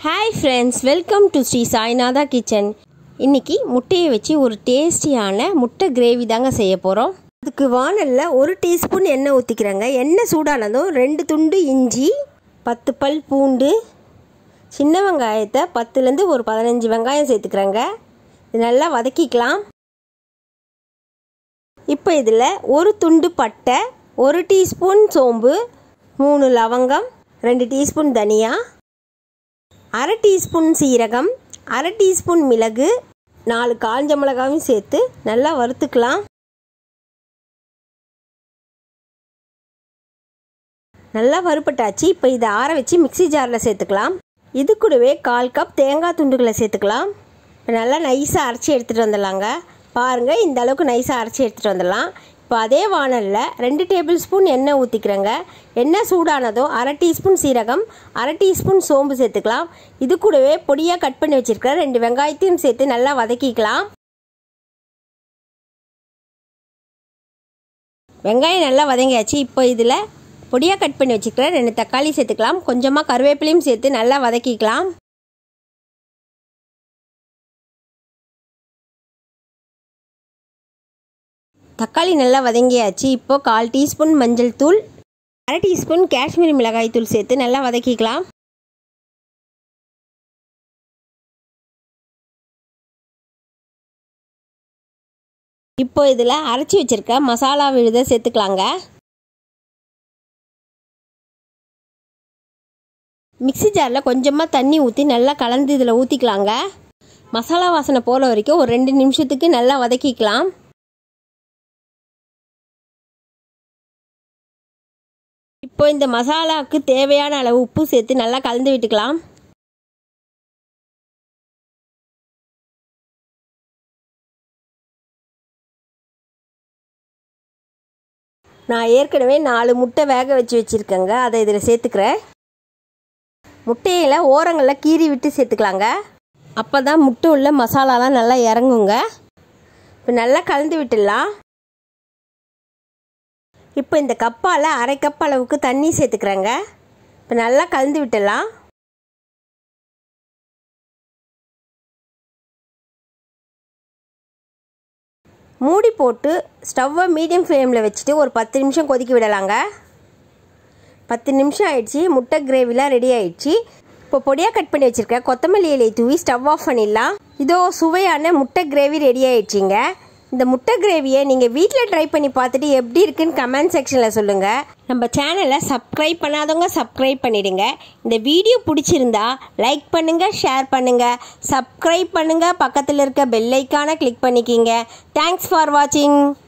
hi friends welcome to Sri Sainatha kitchen இன்னைக்கு முட்டையை வச்சு ஒரு டேஸ்டியான முட்டை கிரேவி தாங்க செய்ய போகிறோம் அதுக்கு வானலில் ஒரு டீஸ்பூன் எண்ணெய் ஊற்றிக்கிறேங்க எண்ணெய் சூடானதும் ரெண்டு துண்டு இஞ்சி பத்து பல் பூண்டு சின்ன வெங்காயத்தை பத்துலேருந்து ஒரு பதினஞ்சு வெங்காயம் சேர்த்துக்கிறேங்க இது நல்லா வதக்கிக்கலாம் இப்போ இதில் ஒரு துண்டு பட்டை ஒரு டீஸ்பூன் சோம்பு மூணு லவங்கம் ரெண்டு டீஸ்பூன் தனியா அரை டீஸ்பூன் சீரகம் அரை டீஸ்பூன் மிளகு நாலு காஞ்ச மிளகாயும் சேர்த்து நல்லா வறுத்துக்கலாம் நல்லா வறுப்பட்டாச்சு இப்போ இதை ஆற வச்சு மிக்சி ஜாரில் சேர்த்துக்கலாம் இது கூடவே கால் கப் தேங்காய் துண்டுகளை சேர்த்துக்கலாம் இப்போ நல்லா நைஸாக அரைச்சி எடுத்துகிட்டு வந்துடலாங்க பாருங்கள் இந்த அளவுக்கு நைஸாக அரைச்சி எடுத்துகிட்டு வந்துடலாம் இப்போ அதே வானலில் ரெண்டு டேபிள் ஸ்பூன் எண்ணெய் ஊற்றிக்கிறேங்க எண்ணெய் சூடானதும் அரை டீஸ்பூன் சீரகம் அரை டீஸ்பூன் சோம்பு சேர்த்துக்கலாம் இது கூடவே பொடியாக கட் பண்ணி வச்சுருக்க ரெண்டு வெங்காயத்தையும் சேர்த்து நல்லா வதக்கிக்கலாம் வெங்காயம் நல்லா வதங்கியாச்சு இப்போ இதில் பொடியாக கட் பண்ணி வச்சுக்கிறேன் ரெண்டு தக்காளி சேர்த்துக்கலாம் கொஞ்சமாக கருவேப்பிலையும் சேர்த்து நல்லா வதக்கிக்கலாம் தக்காளி நல்லா வதங்கியாச்சு இப்போ கால் டீஸ்பூன் மஞ்சள் தூள் அரை டீஸ்பூன் காஷ்மீரி மிளகாய் தூள் சேர்த்து நல்லா வதக்கிக்கலாம் இப்போ இதில் அரைச்சி வச்சிருக்க மசாலா விழுத சேர்த்துக்கலாங்க மிக்சி ஜாரில் கொஞ்சமாக தண்ணி ஊற்றி நல்லா கலந்து இதில் ஊற்றிக்கலாங்க மசாலா வாசனை போகிற வரைக்கும் ஒரு ரெண்டு நிமிஷத்துக்கு நல்லா வதக்கிக்கலாம் இப்போ இந்த மசாலாவுக்கு தேவையான அளவு உப்பு சேர்த்து நல்லா கலந்து விட்டுக்கலாம் நான் ஏற்கனவே நாலு முட்டை வேக வச்சு வச்சுருக்கேங்க அதை இதில் சேர்த்துக்கிறேன் முட்டையில் ஓரங்களில் கீறி விட்டு சேர்த்துக்கலாங்க அப்போ தான் முட்டை உள்ள மசாலாலாம் நல்லா இறங்குங்க இப்போ நல்லா கலந்து விட்டுடலாம் இப்போ இந்த கப்பால் அரை கப் அளவுக்கு தண்ணி சேர்த்துக்கிறேங்க இப்போ நல்லா கலந்து விட்டுடலாம் மூடி போட்டு ஸ்டவ்வை மீடியம் ஃப்ளேமில் வச்சுட்டு ஒரு பத்து நிமிஷம் கொதிக்க விடலாங்க பத்து நிமிஷம் ஆயிடுச்சு முட்டை கிரேவிலாம் ரெடி ஆயிடுச்சு இப்போ பொடியாக கட் பண்ணி வச்சுருக்க கொத்தமல்லி இலையை தூவி ஸ்டவ் ஆஃப் பண்ணிடலாம் இதோ சுவையான முட்டை கிரேவி ரெடி ஆயிடுச்சிங்க இந்த முட்டை கிரேவியை நீங்கள் வீட்டில் ட்ரை பண்ணி பார்த்துட்டு எப்படி இருக்குன்னு கமெண்ட் செக்ஷனில் சொல்லுங்கள் நம்ம சேனலை சப்ஸ்கிரைப் பண்ணாதவங்க சப்ஸ்கிரைப் பண்ணிடுங்க இந்த வீடியோ பிடிச்சிருந்தா லைக் பண்ணுங்கள் ஷேர் பண்ணுங்கள் சப்ஸ்கிரைப் பண்ணுங்கள் பக்கத்தில் இருக்க பெல்லைக்கான கிளிக் பண்ணிக்கிங்க தேங்க்ஸ் ஃபார் வாட்சிங்